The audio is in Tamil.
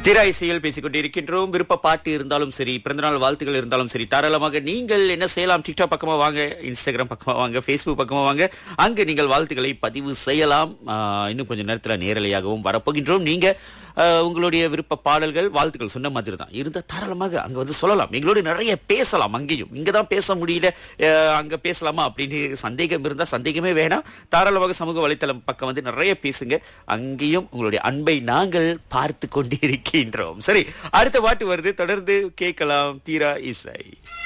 திரா இசையில் பேசிக் கொண்டிருக்கின்றோம் விருப்ப பாட்டு இருந்தாலும் சரி பிறந்தநாள் வாழ்த்துக்கள் இருந்தாலும் சரி தாராளமாக நீங்கள் என்ன செய்யலாம் டிக்டாக் பக்கமா வாங்க இன்ஸ்டாகிராம் பக்கமா வாங்க ஃபேஸ்புக் பக்கமா வாங்க அங்கு நீங்கள் வாழ்த்துக்களை பதிவு செய்யலாம் ஆஹ், இன்னும் கொஞ்சம் நேரத்துல நேரலையாகவும் வரப்போகின்றோம் நீங்க ஆஹ், உங்களுடைய விருப்ப பாடல்கள் வாழ்த்துக்கள் சொன்ன மாதிரி தான் இருந்தா தாராளமாக அங்க வந்து சொல்லலாம் எங்களோட நிறைய பேசலாம் அங்கேயும் இங்க தான் பேச முடியல ஆஹ், அங்க பேசலாமா அப்படின்னு சந்தேகம் இருந்தா சந்தேகமே வேணாம் தாராளமாக சமூக வலைத்தளம் பக்கம் வந்து நிறைய பேசுங்க அங்கேயும் உங்களுடைய அன்பை நாங்கள் பார்த்து கொண்டிருக்கின்றோம் சரி அடுத்த பாட்டு வருது தொடர்ந்து கேட்கலாம் தீரா இசை